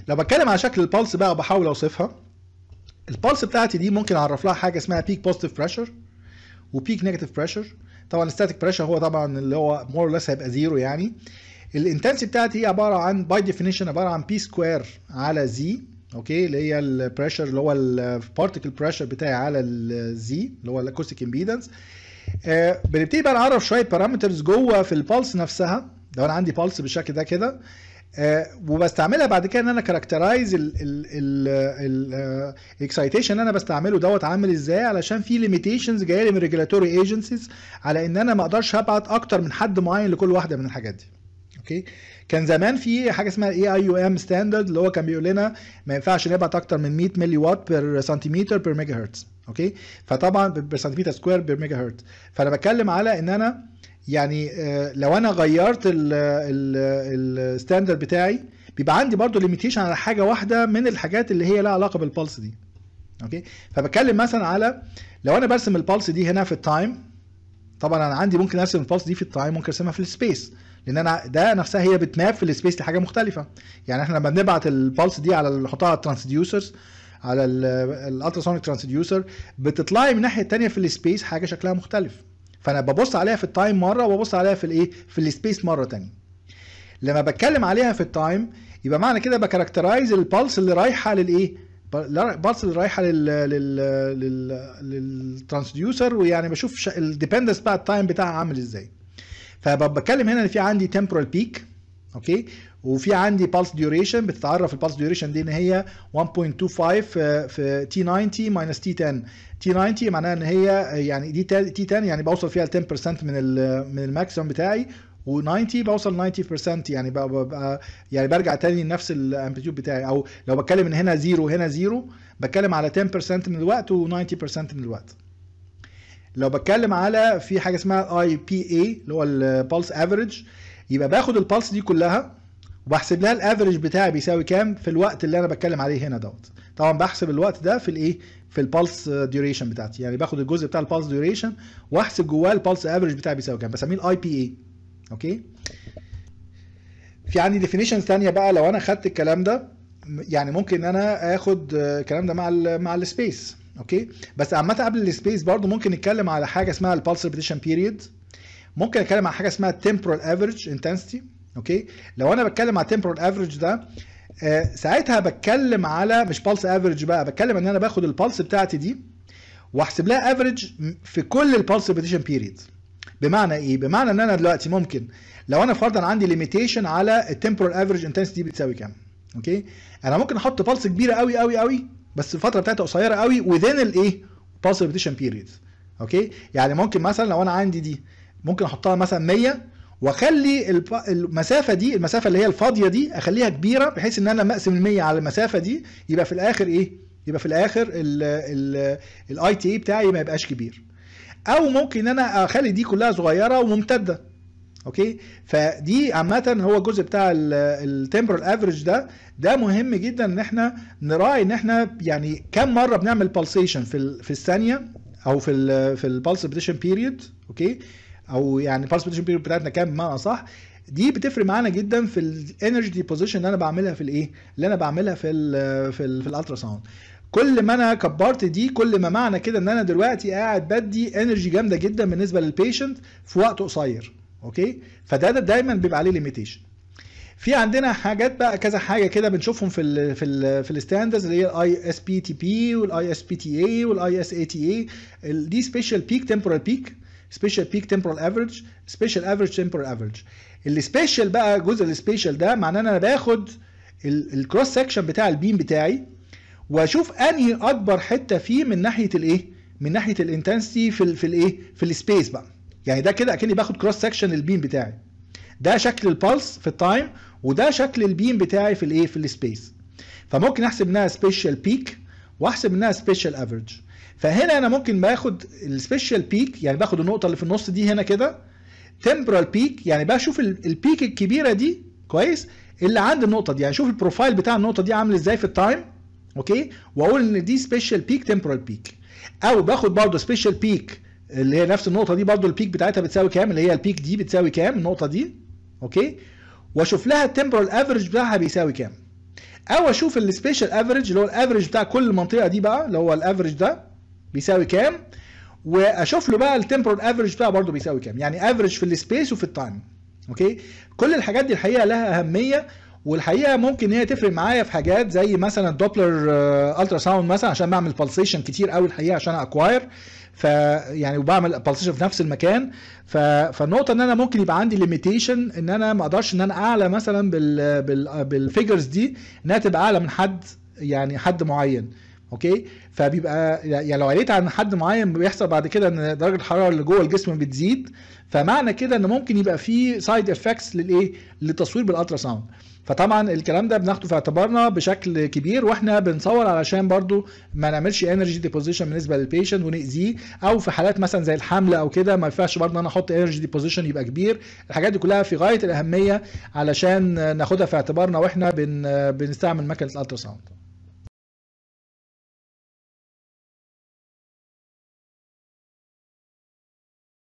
لو بتكلم على شكل البلس بقى وبحاول اوصفها البلس بتاعتي دي ممكن اعرف لها حاجه اسمها بيك بوزيتيف بريشر وبيك نيجاتيف بريشر طبعا الستاتيك بريشر هو طبعا اللي هو مور ليس هيبقى زيرو يعني الانتنسي بتاعتي هي عباره عن باي ديفينيشن عباره عن بي سكوير على زي اوكي اللي هي البريشر اللي هو البارتيكل بريشر بتاعي على الزي اللي هو الاكوستيك امبيدنس آه بنبتدي بقى نعرف شويه بارامترز جوه في البلس نفسها لو انا عندي بلس بالشكل ده كده آه وبستعملها بعد كده ان انا كاركترايز الاكسايتيشن اللي انا بستعمله دوت عامل ازاي علشان في ليميتيشنز جايه لي من ريجولاتوري ايجنسيز على ان انا ما اقدرش ابعت اكتر من حد معين لكل واحده من الحاجات دي اوكي كان زمان في حاجه اسمها اي اي يو ام ستاندرد اللي هو كان بيقول لنا ما ينفعش نبعت اكتر من 100 ملي وات بير سنتيمتر بير ميجا هرتز اوكي فطبعا بير سنتيمتر سكوير بير ميجا هرتز فانا بتكلم على ان انا يعني لو انا غيرت الستاندرد بتاعي بيبقى عندي برضو ليميتيشن على حاجه واحده من الحاجات اللي هي لها علاقه بالبلس دي اوكي فبتكلم مثلا على لو انا برسم البلس دي هنا في التايم طبعا انا عندي ممكن ارسم البلس دي في التايم ممكن ارسمها في السبيس لان انا ده نفسها هي بتماب في السبيس لحاجه مختلفه يعني احنا لما بنبعت البلس دي على نحطها على الترانسديوسرز على الالتراسونيك ترانسديوسر بتطلع لي من الناحيه الثانيه في السبيس حاجه شكلها مختلف فانا ببص عليها في التايم مره وببص عليها في الايه في السبيس مره ثانيه لما بتكلم عليها في التايم يبقى معنى كده بكاركترايز البلس اللي رايحه للايه البلس اللي رايحه لل لل للترانسديوسر ويعني بشوف الديبندنس بتاع التايم بتاعها عامل ازاي فبتكلم هنا ان في عندي temporal peak اوكي وفي عندي pulse duration بتتعرف البلس ديوريشن دي ان هي 1.25 في تي 90 ماينس تي 10 تي 90 معناها ان هي يعني دي تي 10 يعني بوصل فيها ل 10% من ال من الماكسيمم بتاعي و90 بوصل 90% يعني ببقى يعني برجع تاني لنفس الامبليتيود بتاعي او لو بتكلم ان هنا زيرو هنا زيرو بتكلم على 10% من الوقت و90% من الوقت لو بتكلم على في حاجه اسمها اي بي اي اللي هو البلس افريج يبقى باخد البلس دي كلها وبحسب لها الافريج بتاعي بيساوي كام في الوقت اللي انا بتكلم عليه هنا دوت طبعا بحسب الوقت ده في الايه في البلس ديوريشن بتاعتي يعني باخد الجزء بتاع البلس ديوريشن واحسب جواه البلس افريج بتاعي بيساوي كام بسميه الاي بي اي اوكي في عندي ديفينيشنز ثانيه بقى لو انا خدت الكلام ده يعني ممكن ان انا اخد الكلام ده مع ال مع السبيس اوكي بس عامه قبل السبيس برضو ممكن نتكلم على حاجه اسمها البلس ريبيتيشن بيريد ممكن اتكلم على حاجه اسمها temporal افريج انتنسيتي اوكي لو انا بتكلم على temporal افريج ده آه ساعتها بتكلم على مش بلس افريج بقى بتكلم ان انا باخد البلس بتاعتي دي واحسب لها افريج في كل البلس ريبيتيشن بيريد بمعنى ايه بمعنى ان انا دلوقتي ممكن لو انا فرضا عندي ليميتيشن على التمبرال افريج انتنسيتي بتساوي كام اوكي انا ممكن احط بلس كبيره قوي قوي قوي بس الفتره بتاعتها قصيره قوي within الايه pulse repetition period اوكي يعني ممكن مثلا لو انا عندي دي ممكن احطها مثلا 100 واخلي المسافه دي المسافه اللي هي الفاضيه دي اخليها كبيره بحيث ان انا لما اقسم ال 100 على المسافه دي يبقى في الاخر ايه يبقى في الاخر الاي تي اي بتاعي ما يبقاش كبير او ممكن ان انا اخلي دي كلها صغيره وممتده اوكي فدي عامه هو الجزء بتاع التمبرال افريج ده ده مهم جدا ان احنا نراعي ان احنا يعني كم مره بنعمل بالسيشن في في الثانيه او في ال في البلس ريبيتيشن بيريود اوكي او يعني البلس ريبيتيشن بيريود بتاعتنا كام بمعنى صح دي بتفرق معانا جدا في الانرجي ديبوزيشن اللي انا بعملها في الايه اللي انا بعملها في ال في ال في الالترا ساوند كل ما انا كبرت دي كل ما معنى كده ان انا دلوقتي قاعد بدي انرجي جامده جدا بالنسبه للبيشنت في وقت قصير اوكي فده ده دايما بيبقى عليه ليميتيشن في عندنا حاجات بقى كذا حاجه كده بنشوفهم في ال في ال في الستاندرز اللي هي الاي اس بي تي بي والاي اس بي تي اي والاي اس اي تي اي دي سبيشال بيك تمبورال بيك سبيشال بيك تمبورال افريج سبيشال افريج تمبورال افريج السبيشال بقى جزء السبيشال ده معناه ان انا باخد الكروس سكشن بتاع البيم بتاعي واشوف انهي اكبر حته فيه من ناحيه الايه من ناحيه الانتنسيتي في ال في الايه في السبيس بقى يعني ده كده اكني باخد كروس سكشن البيم بتاعي ده شكل البلس في التايم وده شكل البيم بتاعي في الايه في السبيس فممكن احسب انها سبيشال بيك واحسب انها سبيشال افريج فهنا انا ممكن باخد السبيشال بيك يعني باخد النقطه اللي في النص دي هنا كده تمبرال بيك يعني بشوف البيك الكبيره دي كويس اللي عند النقطه دي يعني شوف البروفايل بتاع النقطه دي عامل ازاي في التايم اوكي واقول ان دي سبيشال بيك تمبرال بيك او باخد برضه سبيشال بيك اللي هي نفس النقطه دي برضو البيك بتاعتها بتساوي كام اللي هي البيك دي بتساوي كام النقطه دي اوكي واشوف لها التمبرال افريج بتاعها بيساوي كام او اشوف السبيشال افريج اللي هو الافريج بتاع كل منطقه دي بقى اللي هو الافريج ده بيساوي كام واشوف له بقى التمبرال افريج بتاعه برضه بيساوي كام يعني افريج في السبيس وفي التايم اوكي كل الحاجات دي الحقيقه لها اهميه والحقيقه ممكن هي تفرق معايا في حاجات زي مثلا الدوبلر الترا ساوند مثلا عشان بعمل بالسيشن كتير قوي الحقيقه عشان اكواير ف يعني وبعمل بالسيشن في نفس المكان ف... فالنقطه ان انا ممكن يبقى عندي ليميتيشن ان انا ما اقدرش ان انا اعلى مثلا بال بال بالفيجرز دي انها تبقى اعلى من حد يعني حد معين اوكي فبيبقى يعني لو عليت عن حد معين بيحصل بعد كده ان درجه الحراره اللي جوه الجسم بتزيد فمعنى كده ان ممكن يبقى في سايد افكتس للايه للتصوير بالالترا ساوند فطبعا الكلام ده بناخده في اعتبارنا بشكل كبير واحنا بنصور علشان برضو ما نعملش انرجي ديبوزيشن بالنسبه للبيشنت وناذيه او في حالات مثلا زي الحمل او كده ما ينفعش برضو ان انا احط انرجي ديبوزيشن يبقى كبير الحاجات دي كلها في غايه الاهميه علشان ناخدها في اعتبارنا واحنا بن بنستعمل مكنه الالترا ساوند